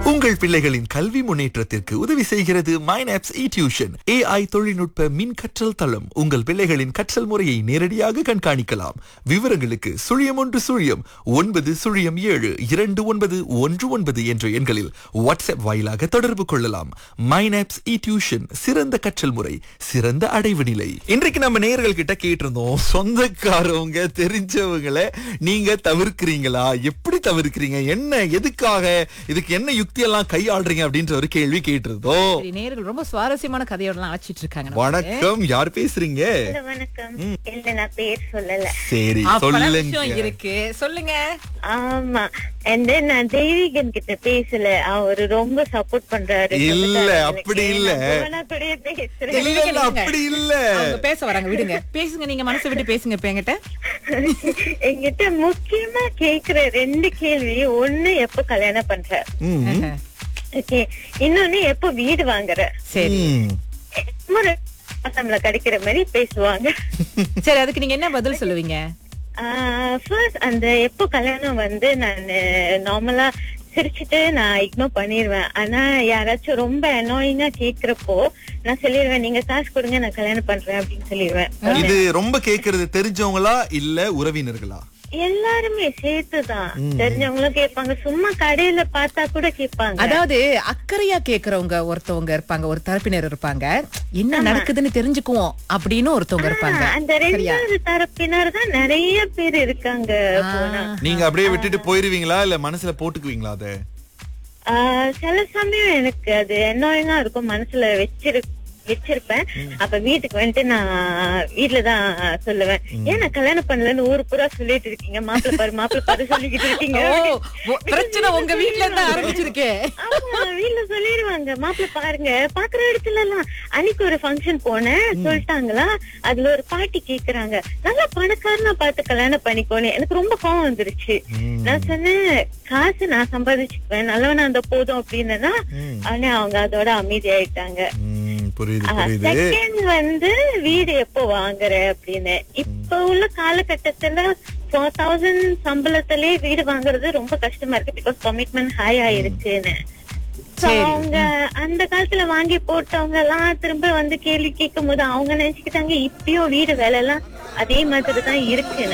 உங்கள் பிள்ளைகளின் கல்வி முன்னேற்றத்திற்கு உதவி செய்கிறது மைனாப்ஸ் இ டியூஷன் ஏஐ தொழில்நுட்ப மின் கற்றல் தளம் உங்கள் பிள்ளைகளின் கற்றல் முறையை நேரடியாக கண்காணிக்கலாம் விவரங்களுக்கு சுழியம் ஒன்று சுழியம் ஒன்பது சுழியம் ஏழு இரண்டு ஒன்பது ஒன்று ஒன்பது என்ற எண்களில் வாட்ஸ்அப் வாயிலாக தொடர்பு கொள்ளலாம் மைனாப்ஸ் இ டியூஷன் சிறந்த கற்றல் முறை சிறந்த அடைவு நிலை இன்றைக்கு நம்ம நேயர்கள் கிட்ட கேட்டிருந்தோம் சொந்தக்காரவங்க தெரிஞ்சவங்களை நீங்க தவிர்க்கிறீங்களா எப்படி தவிர்க்கிறீங்க என்ன எதுக்காக இதுக்கு என்ன யுக்தி எல்லாம் கையாளுறீங்க அப்படின்ற ஒரு கேள்வி கேட்டிருந்தோம் சரி, நேயர்கள் ரொம்ப சுவாரஸ்யமான கதையோடலாம் அழைச்சிட்டு இருக்காங்க நமக்கு. வணக்கம் யார் பேசுறீங்க ஹலோ வணக்கம் இல்ல நான் பேர் சொல்லல சரி அப்பலாம் சொல்லுங்க விஷயம் இருக்கு சொல்லுங்க ஆமா and then நான் தெய்வீகன் கிட்ட பேசல அவரு ரொம்ப சப்போர்ட் பண்றாரு இல்ல, அப்படி இல்ல. கூடயே பேசுறேன் இல்ல, இல்ல, அப்படி இல்ல அவங்க பேச வராங்க விடுங்க பேசுங்க நீங்க மனசை விட்டு பேசுங்க இப்ப என்கிட்ட என்கிட்ட முக்கியமா கேக்குற ரெண்டு கேள்வி ஒண்ணு எப்ப கல்யாணம் பண்ற ம், ஓகே இன்னொன்னு எப்ப வீடு வாங்குற சரி ம். ஒரு நம்மள கிடைக்கிற மாதிரி பேசுவாங்க சரி அதுக்கு நீங்க என்ன பதில் சொல்லுவீங்க ஃபர்ஸ்ட் அந்த எப்போ கல்யாணம் வந்து நான் நார்மலா சிரிச்சுட்டு நான் இக்னோர் பண்ணிடுவேன் ஆனா யாராச்சும் ரொம்ப அனாயிங்கா கேக்குறப்போ நான் சொல்லிடுவேன் நீங்க காசு கொடுங்க நான் கல்யாணம் பண்றேன் அப்படின்னு சொல்லிடுவேன் இது ரொம்ப கேக்குறது தெரிஞ்சவங்களா இல்ல உறவினர்களா எல்லாருமே சேர்த்துதான் தெரிஞ்சவங்களும் கேட்பாங்க சும்மா கடையில பார்த்தா கூட கேட்பாங்க அதாவது அக்கறையா கேக்குறவங்க ஒருத்தவங்க இருப்பாங்க ஒரு தரப்பினர் இருப்பாங்க என்ன நடக்குதுன்னு தெரிஞ்சுக்குவோம் அப்படின்னு ஒருத்தவங்க இருப்பாங்க அந்த ரெண்டாவது தரப்பினர் தான் நிறைய பேர் இருக்காங்க போனா நீங்க அப்படியே விட்டுட்டு போயிருவீங்களா இல்ல மனசுல போட்டுக்குவீங்களா அத ஆஹ் சில சமயம் எனக்கு அது என்னோயா இருக்கும் மனசுல வச்சிரு வச்சிருப்பேன் அப்ப வீட்டுக்கு வந்துட்டு நான் வீட்டுலதான் சொல்லுவேன் ஏன் நான் கல்யாணம் பண்ணலன்னு ஊரு பூரா சொல்லிட்டு இருக்கீங்க மாப்பிள்ள பாரு மாப்பிள்ள பாரு சொல்லிக்கிட்டு இருக்கீங்க ஓ ஓ, பிரச்சனை உங்க வீட்ல இருந்து ஆரம்பிச்சிருக்கே ஆமா வீட்டுல சொல்லிடுவாங்க மாப்பிள்ள பாருங்க பாக்குற இடத்துல எல்லாம் அன்னைக்கு ஒரு ஃபங்க்ஷன் போனேன் சொல்லிட்டாங்களா அதுல ஒரு பாட்டி கேக்குறாங்க நல்லா பணக்காரனா பார்த்து கல்யாணம் பண்ணிக்கோனே எனக்கு ரொம்ப கோவம் வந்துருச்சு நான் சொன்னேன் காசு நான் சம்பாதிச்சுக்குவேன் நல்லவனா அந்த போதும் அப்படின்னா ஆனா அவங்க அதோட அமைதியாயிட்டாங்க ம், புரியுது புரியுது செகண்ட் வந்து வீடு எப்போ வாங்குற அப்படின்னு இப்ப உள்ள காலகட்டத்துல ஃபோர் தௌசண்ட் சம்பளத்திலே வீடு வாங்குறது ரொம்ப கஷ்டமா இருக்கு பிகாஸ் கமிட்மெண்ட் ஹை ஆயிருச்சுன்னு So, அவங்க அந்த காலத்துல வாங்கி போட்டவங்க எல்லாம் திரும்ப வந்து கேள்வி கேட்கும் போது அவங்க நினைச்சுக்கிட்டாங்க இப்பயும் வீடு வேலை எல்லாம் அதே மாதிரி தான் இருக்கு